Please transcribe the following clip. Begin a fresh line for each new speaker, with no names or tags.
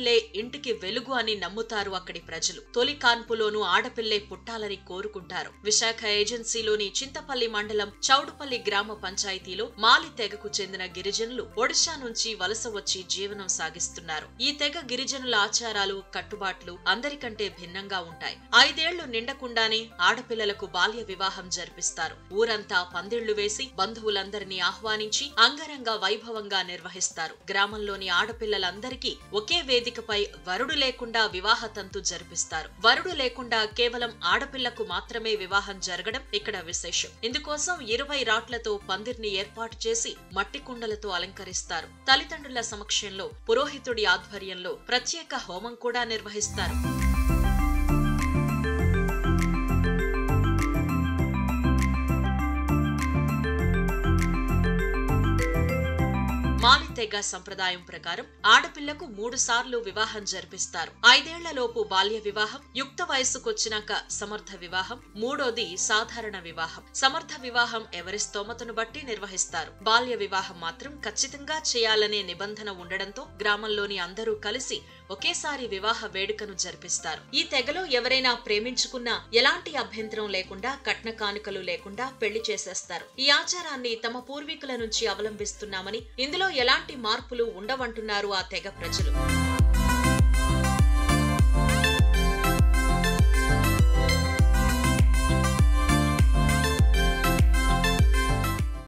ఆడపిల్లే ఇంటికి వెలుగు అని నమ్ముతారు అక్కడి ప్రజలు తొలి కాన్పులోనూ ఆడపిల్లే పుట్టాలని కోరుకుంటారు విశాఖ ఏజెన్సీలోని చింతపల్లి మండలం చౌడుపల్లి గ్రామ పంచాయతీలో మాలి తెగకు చెందిన గిరిజనులు ఒడిశా నుంచి వలస వచ్చి జీవనం సాగిస్తున్నారు ఈ తెగ గిరిజనుల ఆచారాలు కట్టుబాట్లు అందరికంటే భిన్నంగా ఉంటాయి ఐదేళ్లు నిండకుండానే ఆడపిల్లలకు బాల్య వివాహం జరిపిస్తారు ఊరంతా పందిళ్లు వేసి బంధువులందరినీ ఆహ్వానించి అంగరంగ వైభవంగా నిర్వహిస్తారు గ్రామంలోని ఆడపిల్లలందరికీ ఒకే వేదికపై వరుడు లేకుండా వివాహ తంతు జరిపిస్తారు వరుడు లేకుండా కేవలం ఆడపిల్లకు మాత్రమే వివాహం జరగడం ఇక్కడ విశేషం ఇందుకోసం ఇరవై రాట్లతో పందిర్ని ఏర్పాటు చేసి మట్టి కుండలతో అలంకరిస్తారు తల్లిదండ్రుల సమక్షంలో పురోహితుడి ఆధ్వర్యంలో ప్రత్యేక హోమం కూడా నిర్వహిస్తారు మాలి తెగ సంప్రదాయం ప్రకారం ఆడపిల్లకు మూడు సార్లు వివాహం జరిపిస్తారు ఐదేళ్లలోపు బాల్య వివాహం యుక్త వయస్సుకొచ్చినాక సమర్థ వివాహం మూడోది సాధారణ వివాహం సమర్థ వివాహం ఎవరి స్తోమతను బట్టి నిర్వహిస్తారు బాల్య వివాహం మాత్రం ఖచ్చితంగా చేయాలనే నిబంధన ఉండడంతో గ్రామంలోని అందరూ కలిసి ఒకేసారి వివాహ వేడుకను జరిపిస్తారు ఈ తెగలో ఎవరైనా ప్రేమించుకున్నా ఎలాంటి అభ్యంతరం లేకుండా కట్న కానుకలు లేకుండా పెళ్లి చేసేస్తారు ఈ ఆచారాన్ని తమ పూర్వీకుల నుంచి అవలంబిస్తున్నామని ఇందులో ఎలాంటి మార్పులు ఉండవంటున్నారు ఆ తెగ ప్రజలు